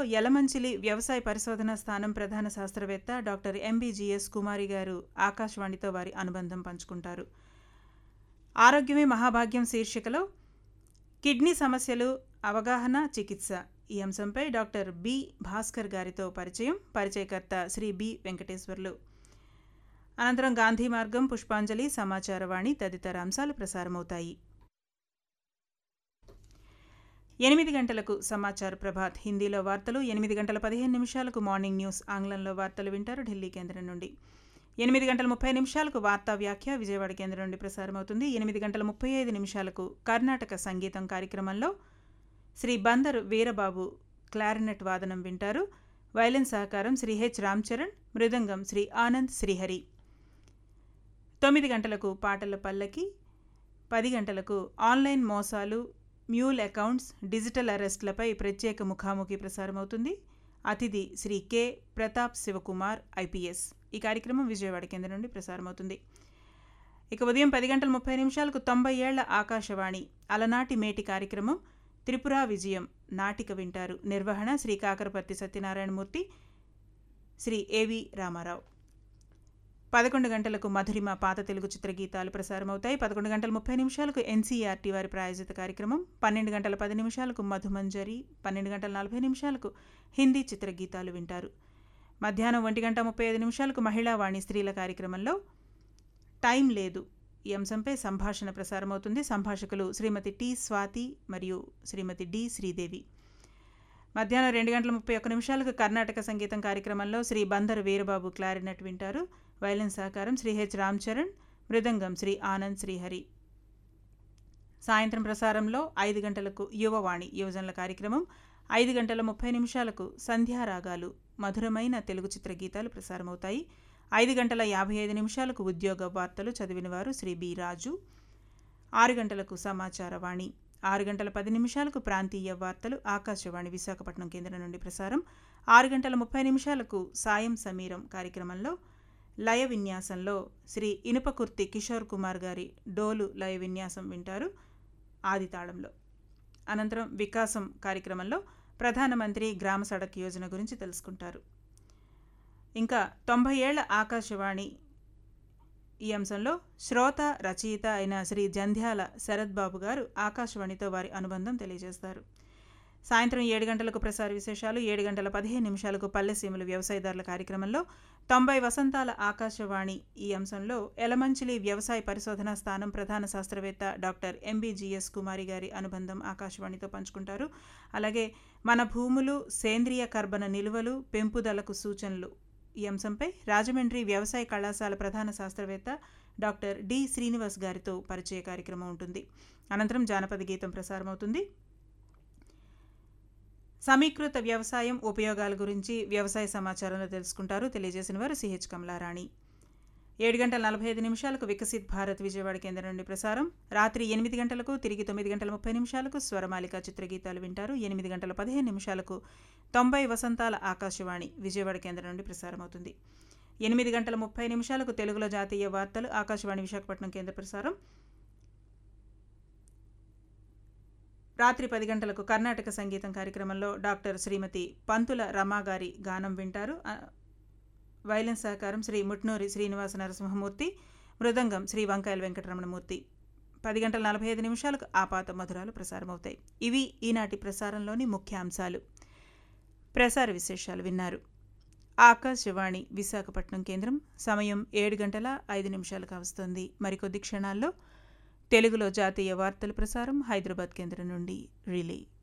యలమంచిలి వ్యవసాయ పరిశోధనా స్థానం ప్రధాన శాస్త్రవేత్త డాక్టర్ ఎంబీజీఎస్ కుమారి గారు ఆకాశవాణితో వారి అనుబంధం పంచుకుంటారు ఆరోగ్యమే మహాభాగ్యం శీర్షికలో కిడ్నీ సమస్యలు అవగాహన చికిత్స ఈ అంశంపై డాక్టర్ బి భాస్కర్ గారితో పరిచయం పరిచయకర్త శ్రీ బి వెంకటేశ్వర్లు అనంతరం గాంధీ మార్గం పుష్పాంజలి సమాచారవాణి తదితర అంశాలు ప్రసారమవుతాయి ఎనిమిది గంటలకు సమాచార ప్రభాత్ హిందీలో వార్తలు ఎనిమిది గంటల పదిహేను నిమిషాలకు మార్నింగ్ న్యూస్ ఆంగ్లంలో వార్తలు వింటారు ఢిల్లీ కేంద్రం నుండి ఎనిమిది గంటల ముప్పై నిమిషాలకు వార్తా వ్యాఖ్య విజయవాడ కేంద్రం నుండి ప్రసారమవుతుంది ఎనిమిది గంటల ముప్పై ఐదు నిమిషాలకు కర్ణాటక సంగీతం కార్యక్రమంలో శ్రీ బందరు వీరబాబు క్లారినెట్ వాదనం వింటారు వైలెన్ సహకారం శ్రీ హెచ్ రామ్చరణ్ మృదంగం శ్రీ ఆనంద్ శ్రీహరి తొమ్మిది గంటలకు పాటల పల్లకి పది గంటలకు ఆన్లైన్ మోసాలు మ్యూల్ అకౌంట్స్ డిజిటల్ అరెస్ట్లపై ప్రత్యేక ముఖాముఖి ప్రసారమవుతుంది అతిథి శ్రీ కె ప్రతాప్ శివకుమార్ ఐపీఎస్ ఈ కార్యక్రమం విజయవాడ కేంద్రం నుండి ప్రసారమవుతుంది ఇక ఉదయం పది గంటల ముప్పై నిమిషాలకు తొంభై ఏళ్ల ఆకాశవాణి అలనాటి మేటి కార్యక్రమం త్రిపుర విజయం నాటిక వింటారు నిర్వహణ శ్రీ కాకరపర్తి సత్యనారాయణమూర్తి శ్రీ ఏవి రామారావు పదకొండు గంటలకు మధురిమ పాత తెలుగు చిత్రగీతాలు ప్రసారమవుతాయి పదకొండు గంటల ముప్పై నిమిషాలకు ఎన్సీఆర్టీ వారి ప్రాయోజిత కార్యక్రమం పన్నెండు గంటల పది నిమిషాలకు మధుమంజరి పన్నెండు గంటల నలభై నిమిషాలకు హిందీ చిత్రగీతాలు వింటారు మధ్యాహ్నం ఒంటి గంట ముప్పై ఐదు నిమిషాలకు మహిళా వాణి స్త్రీల కార్యక్రమంలో టైం లేదు ఈ అంశంపై సంభాషణ ప్రసారమవుతుంది సంభాషకులు శ్రీమతి టి స్వాతి మరియు శ్రీమతి డి శ్రీదేవి మధ్యాహ్నం రెండు గంటల ముప్పై ఒక్క నిమిషాలకు కర్ణాటక సంగీతం కార్యక్రమంలో శ్రీ బందరు వీరబాబు క్లారినెట్ వింటారు వైలెన్ సహకారం శ్రీ హెచ్ రామ్చరణ్ మృదంగం శ్రీ ఆనంద్ శ్రీహరి సాయంత్రం ప్రసారంలో ఐదు గంటలకు యువవాణి యువజనుల కార్యక్రమం ఐదు గంటల ముప్పై నిమిషాలకు సంధ్యారాగాలు మధురమైన తెలుగు చిత్ర గీతాలు ప్రసారమవుతాయి ఐదు గంటల యాభై ఐదు నిమిషాలకు ఉద్యోగ వార్తలు చదివినవారు శ్రీ బి రాజు ఆరు గంటలకు సమాచార వాణి ఆరు గంటల పది నిమిషాలకు ప్రాంతీయ వార్తలు ఆకాశవాణి విశాఖపట్నం కేంద్రం నుండి ప్రసారం ఆరు గంటల ముప్పై నిమిషాలకు సాయం సమీరం కార్యక్రమంలో లయ విన్యాసంలో శ్రీ ఇనుపకుర్తి కిషోర్ కుమార్ గారి డోలు లయ విన్యాసం వింటారు ఆది తాళంలో అనంతరం వికాసం కార్యక్రమంలో ప్రధానమంత్రి గ్రామ సడక్ యోజన గురించి తెలుసుకుంటారు ఇంకా తొంభై ఏళ్ల ఆకాశవాణి ఈ అంశంలో శ్రోత రచయిత అయిన శ్రీ జంధ్యాల శరత్ బాబు గారు ఆకాశవాణితో వారి అనుబంధం తెలియజేస్తారు సాయంత్రం ఏడు గంటలకు ప్రసార విశేషాలు ఏడు గంటల పదిహేను నిమిషాలకు పల్లెసీమలు వ్యవసాయదారుల కార్యక్రమంలో తొంభై వసంతాల ఆకాశవాణి ఈ అంశంలో ఎలమంచిలి వ్యవసాయ పరిశోధనా స్థానం ప్రధాన శాస్త్రవేత్త డాక్టర్ ఎంబీజీఎస్ కుమారి గారి అనుబంధం ఆకాశవాణితో పంచుకుంటారు అలాగే మన భూములు సేంద్రియ కర్బన నిలువలు పెంపుదలకు సూచనలు ఈ అంశంపై రాజమండ్రి వ్యవసాయ కళాశాల ప్రధాన శాస్త్రవేత్త డాక్టర్ డి శ్రీనివాస్ గారితో పరిచయ కార్యక్రమం ఉంటుంది అనంతరం జానపద గీతం ప్రసారమవుతుంది సమీకృత వ్యవసాయం ఉపయోగాల గురించి వ్యవసాయ సమాచారంలో తెలుసుకుంటారు తెలియజేసిన వారు సిహెచ్ కమలారాణి ఏడు గంటల నలభై ఐదు నిమిషాలకు వికసిత్ భారత్ విజయవాడ కేంద్రం నుండి ప్రసారం రాత్రి ఎనిమిది గంటలకు తిరిగి తొమ్మిది గంటల ముప్పై నిమిషాలకు స్వరమాలిక చిత్రగీతాలు వింటారు ఎనిమిది గంటల పదిహేను నిమిషాలకు తొంభై వసంతాల ఆకాశవాణి విజయవాడ కేంద్రం నుండి ప్రసారమవుతుంది ఎనిమిది గంటల ముప్పై నిమిషాలకు తెలుగులో జాతీయ వార్తలు ఆకాశవాణి విశాఖపట్నం కేంద్ర ప్రసారం రాత్రి పది గంటలకు కర్ణాటక సంగీతం కార్యక్రమంలో డాక్టర్ శ్రీమతి పంతుల రమా గారి గానం వింటారు వైలెన్ సహకారం శ్రీ ముట్నూరి శ్రీనివాస నరసింహమూర్తి మృదంగం శ్రీ వంకాయల వెంకటరమణమూర్తి పది గంటల నలభై ఐదు నిమిషాలకు ఆపాత మధురాలు ప్రసారమవుతాయి ఇవి ఈనాటి ప్రసారంలోని ముఖ్య అంశాలు ప్రసార విశేషాలు విన్నారు ఆకాశవాణి విశాఖపట్నం కేంద్రం సమయం ఏడు గంటల ఐదు నిమిషాలకు వస్తుంది మరికొద్ది క్షణాల్లో తెలుగులో జాతీయ వార్తల ప్రసారం హైదరాబాద్ కేంద్రం నుండి రిలే